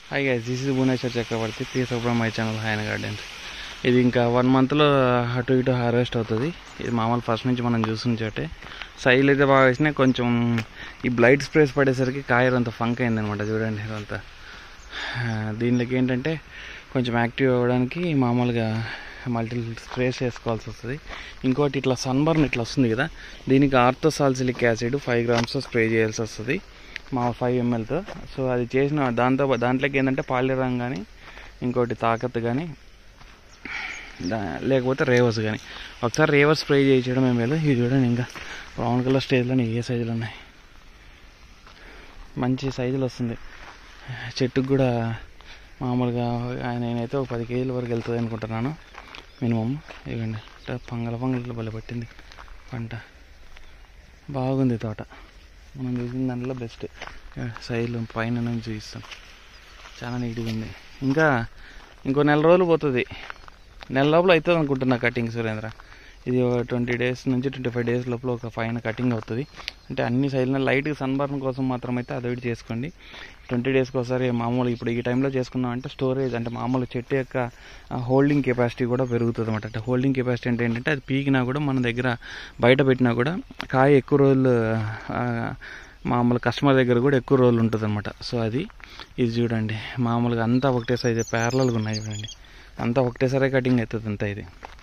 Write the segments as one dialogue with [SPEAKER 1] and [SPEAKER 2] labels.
[SPEAKER 1] hi guys this is Bhuvaneshwar Chakravarthy please subscribe my channel hi gardens ఇది ఇంకా one మంత్లో అటు ఇటు హార్వెస్ట్ అవుతుంది ఇది మామూలు ఫస్ట్ నుంచి మనం చూసిన చోటే సైల్ అయితే బాగా వేసినాయి కొంచెం ఈ బ్లైట్ స్ప్రేస్ పడేసరికి కాయలు అంత ఫంక్ అయింది అనమాట చూడండి ఇదంతా ఆ, దీనిలోకి ఏంటంటే కొంచెం యాక్టివ్ అవ్వడానికి మామూలుగా మల్టీ స్ప్రేస్ చేసుకోవాల్సి వస్తుంది ఇంకోటి ఇట్లా సన్బర్న్ ఇట్లా వస్తుంది కదా దీనికి orthosalicylic acid five grams spray చేయాల్సి వస్తుంది మా ఫైవ్ ఎంఎల్తో సో అది చేసిన దాంతో దాంట్లోకి ఏంటంటే పాలిరంగ్ కానీ ఇంకోటి తాకత్ కానీ దా- లేకపోతే రేవర్స్ కానీ ఒకసారి రేవర్స్ స్ప్రే చేయించడం మేలు ఇది చూడండి ఇంకా బ్రౌన్ కలర్ స్టేజ్లో ఏ సైజులు ఉన్నాయి మంచి సైజులు వస్తుంది చెట్టుకు కూడా మామూలుగా ఆ, నేనైతే ఒక పది కేజీల వరకు వెళ్తుంది అనుకుంటున్నాను మినిమం ఇవ్వండి ఇట్లా పంగల పంగల భలే పట్టింది పంట బాగుంది తోట మనం చూసిన దాంట్లో బెస్ట్ సైజులు పైన నుంచి చూపిస్తాం చాలా నీట్గా ఉంది ఇంకా ఇంకో నెల రోజులు పోతుంది నెల లోపల అవుతుంది అనుకుంటున్నా కటింగ్ సురేంద్ర ఇది ఒక ట్వంటీ డేస్ నుంచి ట్వంటీ ఫైవ్ డేస్ లోపల ఒక ఫైన్ కటింగ్ అవుతుంది అంటే అన్ని సైజులు లైట్గా సన్బర్న్ కోసం మాత్రం అయితే అదొకటి చేసుకోండి ట్వంటీ డేస్కి ఒకసారి మామూలు ఇప్పుడు ఈ టైంలో చేసుకున్నాం అంటే స్టోరేజ్ అంటే మామూలు చెట్టు యొక్క హోల్డింగ్ కెపాసిటీ కూడా పెరుగుతుంది అనమాట అంటే హోల్డింగ్ కెపాసిటీ అంటే ఏంటంటే అది పీకినా కూడా మన దగ్గర బయట పెట్టినా కూడా కాయ ఎక్కువ రోజులు ఆ, మామూలు కస్టమర్ దగ్గర కూడా ఎక్కువ రోజులు ఉంటుంది అనమాట సో అది ఇది చూడండి మామూలుగా అంతా ఒకటే సైజు ప్యారలల్గా ఉన్నాయి చూడండి అంతా ఒకటేసారి కటింగ్ అవుతుంది అంతా ఇది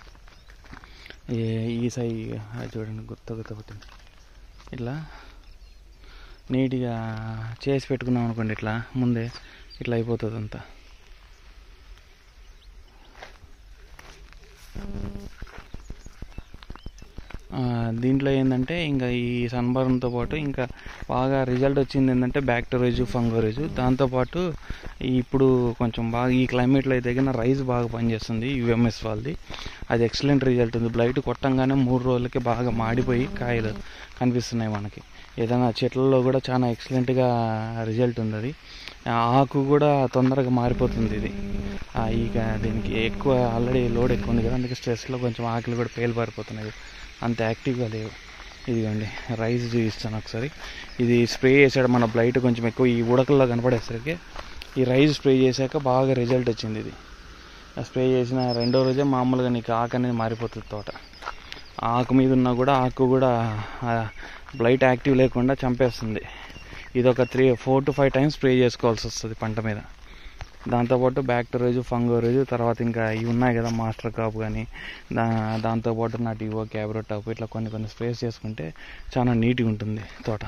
[SPEAKER 1] ఈ- ఈ సై అది చూడండి గుత్త గుత్త పుట్టింది ఇట్లా నీట్గా చేసి పెట్టుకున్నాం అనుకోండి ఇట్లా ముందే ఇట్లా అయిపోతుంది అంతా ఆ, దీంట్లో ఏంటంటే ఇంకా ఈ సన్బర్న్తో పాటు ఇంకా బాగా రిజల్ట్ వచ్చింది ఏంటంటే బ్యాక్టీరియజ్ ఫంగోరేజ్ దాంతోపాటు ఇప్పుడు కొంచెం బాగా ఈ క్లైమేట్లో అయితే తగిన రైస్ బాగా పనిచేస్తుంది యుఎంఎస్ వాళ్ళది అది ఎక్సలెంట్ రిజల్ట్ ఉంది బ్లైట్ కొట్టంగానే మూడు రోజులకి బాగా మాడిపోయి కాయలు కనిపిస్తున్నాయి మనకి ఏదైనా చెట్లలో కూడా చాలా ఎక్సలెంట్గా రిజల్ట్ ఉంది అది ఆ ఆకు కూడా తొందరగా మారిపోతుంది ఇది ఆ, ఇక దీనికి ఎక్కువ ఆల్రెడీ లోడ్ ఎక్కువ ఉంది కదా అందుకే స్ట్రెస్లో కొంచెం ఆకులు కూడా పేలు పారిపోతున్నాయి అంత యాక్టివ్గా లేవు ఇదిగోండి రైస్ చూపిస్తాను ఒకసారి ఇది స్ప్రే చేసాడు మన బ్లైట్ కొంచెం ఎక్కువ ఈ ఉడకల్లో కనపడేసరికి ఈ రైస్ స్ప్రే చేశాక బాగా రిజల్ట్ వచ్చింది ఇది ఆ స్ప్రే చేసిన రెండో రోజే మామూలుగా నీకు ఆకు అనేది మారిపోతుంది తోట ఆకు మీద ఉన్నా కూడా ఆకు కూడా బ్లైట్ యాక్టివ్ లేకుండా చంపేస్తుంది ఇది ఒక three four to five times spray చేసుకోవాల్సి వస్తుంది పంట మీద దాంతోపాటు బ్యాక్టీరియజ్ ఫంగోరేజ్ తర్వాత ఇంకా ఇవి ఉన్నాయి కదా మాస్టర్ కాప్ కానీ దా దాంతోపాటు నా టీవో క్యాబ్రో టాప్ ఇట్లా కొన్ని కొన్ని స్ప్రేస్ చేసుకుంటే చాలా నీట్గా ఉంటుంది తోట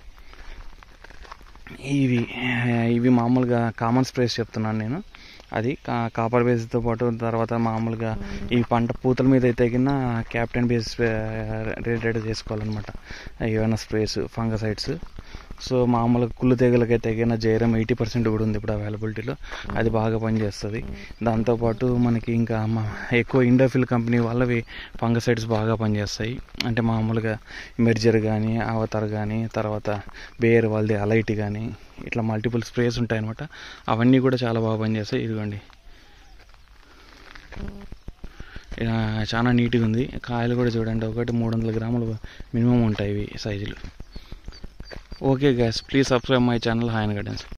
[SPEAKER 1] ఇవి ఇవి మామూలుగా కామన్ స్ప్రేస్ చెప్తున్నాను నేను అది కా కాపర్ బేస్తో పాటు తర్వాత మామూలుగా ఈ పంట పూతల మీద అయితే కింద క్యాప్టెన్ బేస్ రిలేటెడ్ చేసుకోవాలన్నమాట ఏమైనా స్ప్రేస్ ఫంగసైడ్స్ సో మామూలుగా కుళ్ళు తెగులకి తగిన జైరం ఎయిటీ పర్సెంట్ కూడా ఉంది ఇప్పుడు అవైలబిలిటీలో అది బాగా పనిచేస్తుంది దాంతోపాటు మనకి ఇంకా మా- ఎక్కువ ఇండోఫిల్ కంపెనీ వాళ్ళవి ఫంగసైడ్స్ బాగా పనిచేస్తాయి అంటే మామూలుగా మెర్జర్ కానీ అవతార్ కానీ తర్వాత బేర్ వాళ్ళది అలైట్ కానీ ఇట్లా మల్టిపుల్ స్ప్రేస్ ఉంటాయి అనమాట అవన్నీ కూడా చాలా బాగా పనిచేస్తాయి ఇదిగోండి ఇలా చాలా నీట్గా ఉంది కాయలు కూడా చూడండి ఒకటి మూడు వందల గ్రాములు మినిమం ఉంటాయి ఇవి సైజులు okay guys please subscribe my channel hi gardens